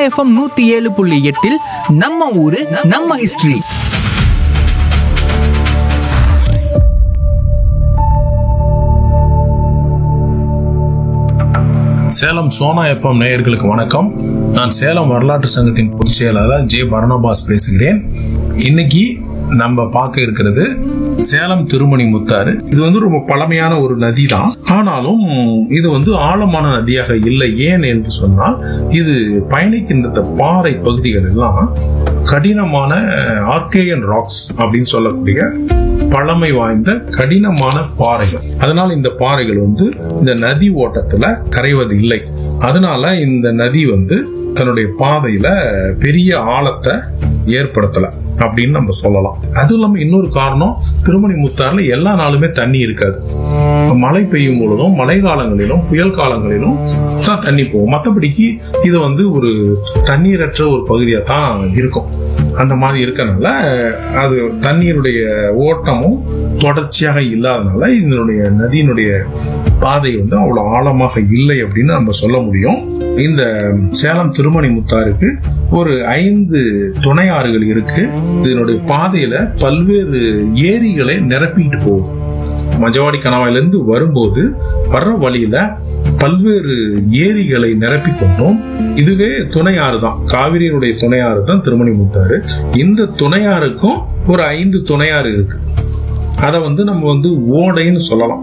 FM நூத்தி ஏழு புள்ளி எட்டில் நம்ம ஊரு நம்ம ஹிஸ்டரி சேலம் சோனா எஃப்எம் நேயர்களுக்கு வணக்கம் நான் சேலம் வரலாற்று சங்கத்தின் பொதுச் செயலாளர் ஜே பரணபாஸ் பேசுகிறேன் இன்னைக்கு நம்ம பார்க்க இருக்கிறது சேலம் திருமணி முத்தாறு இது வந்து ரொம்ப பழமையான ஒரு நதி தான் ஆனாலும் இது வந்து ஆழமான நதியாக இல்லை ஏன் என்று சொன்னால் இது பயணிக்கின்ற இந்த பாறை பகுதிகள் எல்லாம் கடினமான ஆர்கேயன் ராக்ஸ் அப்படின்னு சொல்லக்கூடிய பழமை வாய்ந்த கடினமான பாறைகள் அதனால இந்த பாறைகள் வந்து இந்த நதி ஓட்டத்துல கரைவது இல்லை அதனால இந்த நதி வந்து தன்னுடைய பாதையில பெரிய ஆழத்தை ஏற்படுத்தல அப்படின்னு நம்ம சொல்லலாம் அதுவும் இல்லாம இன்னொரு காரணம் திருமணி முத்தாறுல எல்லா நாளுமே தண்ணி இருக்காது மழை பெய்யும் பொழுதும் மழை காலங்களிலும் புயல் காலங்களிலும் தான் தண்ணி போகும் மற்றபடிக்கு இது வந்து ஒரு தண்ணீரற்ற ஒரு பகுதியா தான் இருக்கும் அந்த மாதிரி இருக்கனால அது தண்ணீருடைய ஓட்டமும் தொடர்ச்சியாக இல்லாதனால இதனுடைய நதியினுடைய பாதை வந்து அவ்வளவு ஆழமாக இல்லை அப்படின்னு நம்ம சொல்ல முடியும் இந்த சேலம் திருமணி முத்தாருக்கு ஒரு ஐந்து துணை ஆறுகள் இருக்கு இதனுடைய பாதையில பல்வேறு ஏரிகளை நிரப்பிட்டு போகுது மஜவாடி கணவாயிலிருந்து வரும்போது வர்ற வழியில பல்வேறு ஏரிகளை நிரப்பி கொண்டோம் இதுவே துணையாறு தான் காவிரியினுடைய துணையாறு தான் திருமணி முத்தாறு இந்த துணையாறுக்கும் ஒரு ஐந்து துணையாறு இருக்கு அதை வந்து நம்ம வந்து ஓடைன்னு சொல்லலாம்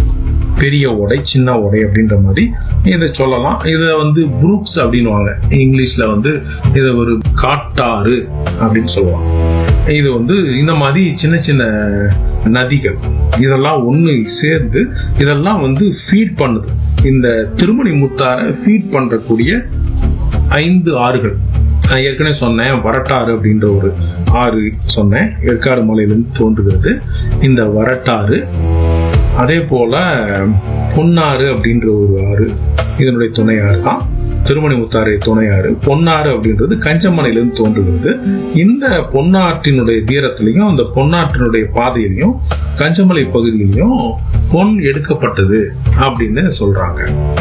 பெரிய ஓடை சின்ன ஓடை அப்படின்ற மாதிரி இதை சொல்லலாம் இதை வந்து புரூக்ஸ் அப்படின்னுவாங்க இங்கிலீஷ்ல வந்து இதை ஒரு காட்டாறு அப்படின்னு சொல்லுவாங்க இது வந்து இந்த மாதிரி சின்ன சின்ன நதிகள் இதெல்லாம் ஒன்று சேர்ந்து இதெல்லாம் வந்து ஃபீட் பண்ணுது இந்த திருமணி முத்தாரை ஃபீட் பண்றக்கூடிய ஐந்து ஆறுகள் நான் ஏற்கனவே சொன்னேன் வரட்டாறு அப்படின்ற ஒரு ஆறு சொன்னேன் ஏற்காடு மலையிலிருந்து தோன்றுகிறது இந்த வரட்டாறு அதே போல பொன்னாறு அப்படின்ற ஒரு ஆறு இதனுடைய துணையாறு தான் திருமணி முத்தாறு துணையாறு பொன்னாறு அப்படின்றது கஞ்சமலையிலிருந்து தோன்றுகிறது இந்த பொன்னாற்றினுடைய தீரத்திலையும் அந்த பொன்னாற்றினுடைய பாதையிலையும் கஞ்சமலை பகுதியிலையும் பொன் எடுக்கப்பட்டது அப்படின்னு சொல்றாங்க